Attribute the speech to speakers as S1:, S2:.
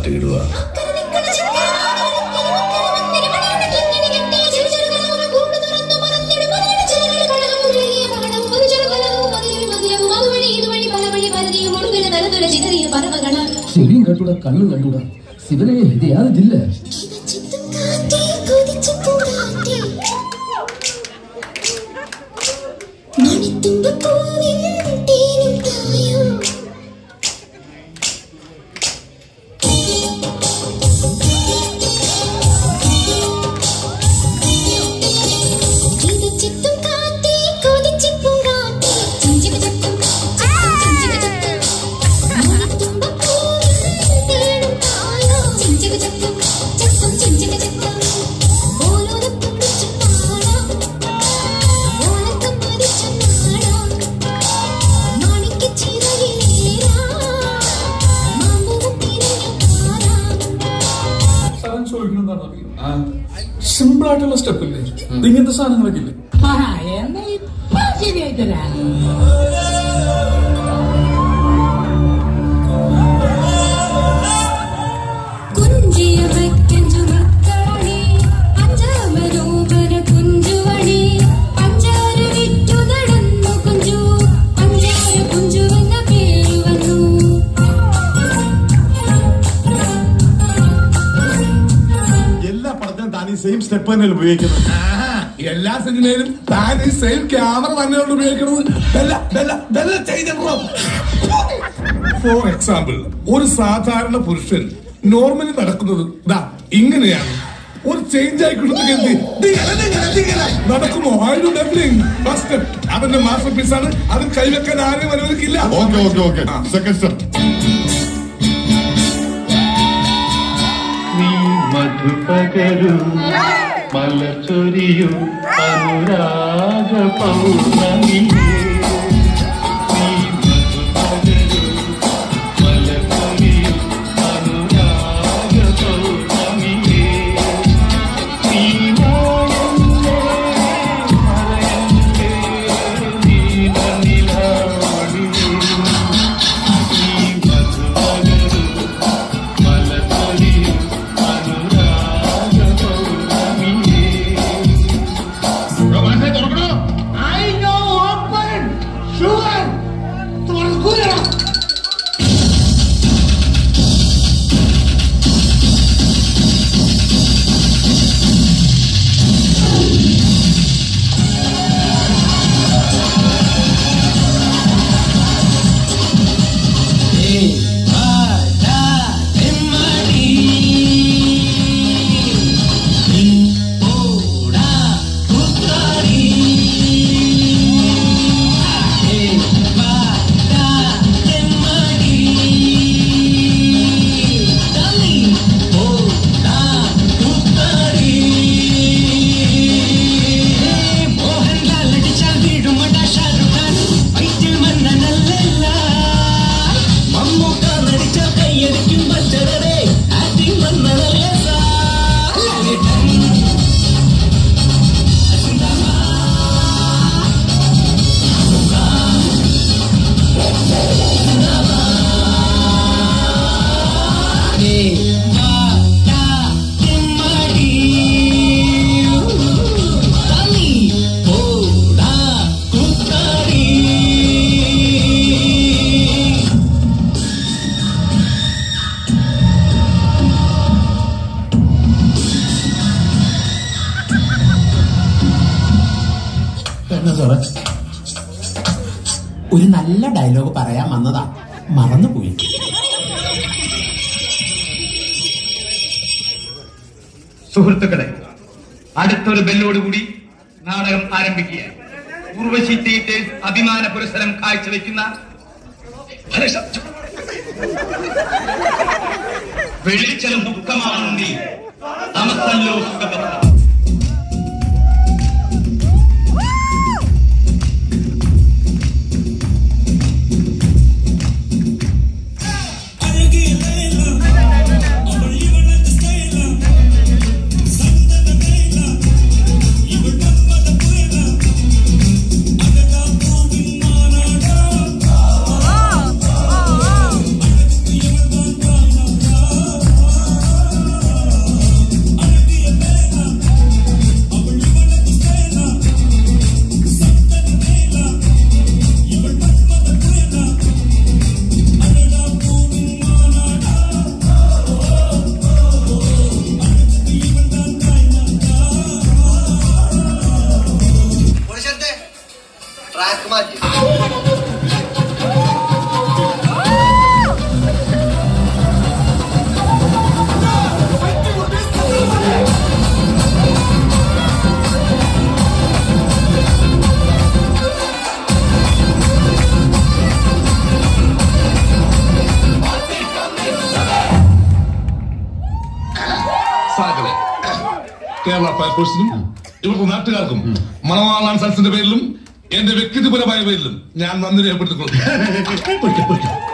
S1: തട്ടിയിടുക
S2: ചെവിയും കണ്ടൂടാ കണ്ണും കണ്ടൂടാ ശിവനെ ഇത് യാതൊരു ജില്ല
S3: സാധനം ചോദിക്കണം എന്താണ് സിമ്പിൾ ആയിട്ടുള്ള സ്റ്റെപ്പ് ഇല്ലേ ഇത് ഇങ്ങനത്തെ സാധനങ്ങളൊക്കെ ഇല്ലേ
S4: എന്നാ ഇപ്പൊ ശരിയായിട്ടരാ
S5: എല്ലാ പടത്തിനും താൻ ഈ സെയിം സ്റ്റെപ്പ് തന്നെയാണ് ഉപയോഗിക്കുന്നത്
S1: എല്ലാ സിനിമയിലും താൻ ഈ സെയിം ക്യാമറ തന്നെയാണ് ഉപയോഗിക്കുന്നത് ബെല്ല, ബെല്ല, ബെല്ല ചെയ്തിടണം. ഫോർ എക്സാമ്പിൾ ഒരു സാധാരണ പുരുഷൻ നോർമലി നടക്കുന്നത് ദാ ഇങ്ങനെയാണ് ഒരു ചേഞ്ച് ആയി കൊടുത്തു നടക്കുമോ ആയിരുന്നു ഡബ്ലിംഗ് ഫസ്റ്റ് അവന്റെ മാസ്റ്റർ പീസ് ആണ് അത് കൈവെക്കാൻ ആരെയും അനുവദിക്കില്ല
S5: okay okay okay second step
S6: നീ മധുപകരു മലച്ചൊരിയു അനുരാഗ പൗർണമിയേ നീ മധുപകരു മലച്ചൊരിയു അനുരാഗ പൗർണമിയേ നീ മായല്ലേ മറയല്ലേ നീലനിലാവണിയേ നീ മധുപകരു മലച്ചൊരിയു അനുരാഗ പൗർണമിയേ
S1: I know open sugar തുറക്കൂല
S7: എന്നാ സാറേ ഒരു നല്ല ഡയലോഗ് പറയാൻ വന്നതാ മറന്നുപോയി
S8: സുഹൃത്തുക്കളെ അടുത്തൊരു ബെല്ലോടുകൂടി നാടകം ആരംഭിക്കുക ഉർവശി തിയേറ്റേഴ്സ് അഭിമാന പുരസ്സരം കാഴ്ചവെക്കുന്ന വെളിച്ചം ദുഃഖമാണ് നീ തമസല്ലോ സുഖപത്രം
S9: Oh,
S1: സാക്കളെ കേരള ഫയർഫോഴ്സിനും ഇവിടുത്തെ നാട്ടുകാർക്കും മണവാളാൻ സൽസിന്റെ പേരിലും എന്റെ വ്യക്തിപരമായ പേരിലും ഞാൻ നന്ദി രേഖപ്പെടുത്തിക്കൊള്ളുന്നു
S2: പൊയ്ക്കോ, പൊയ്ക്കോ.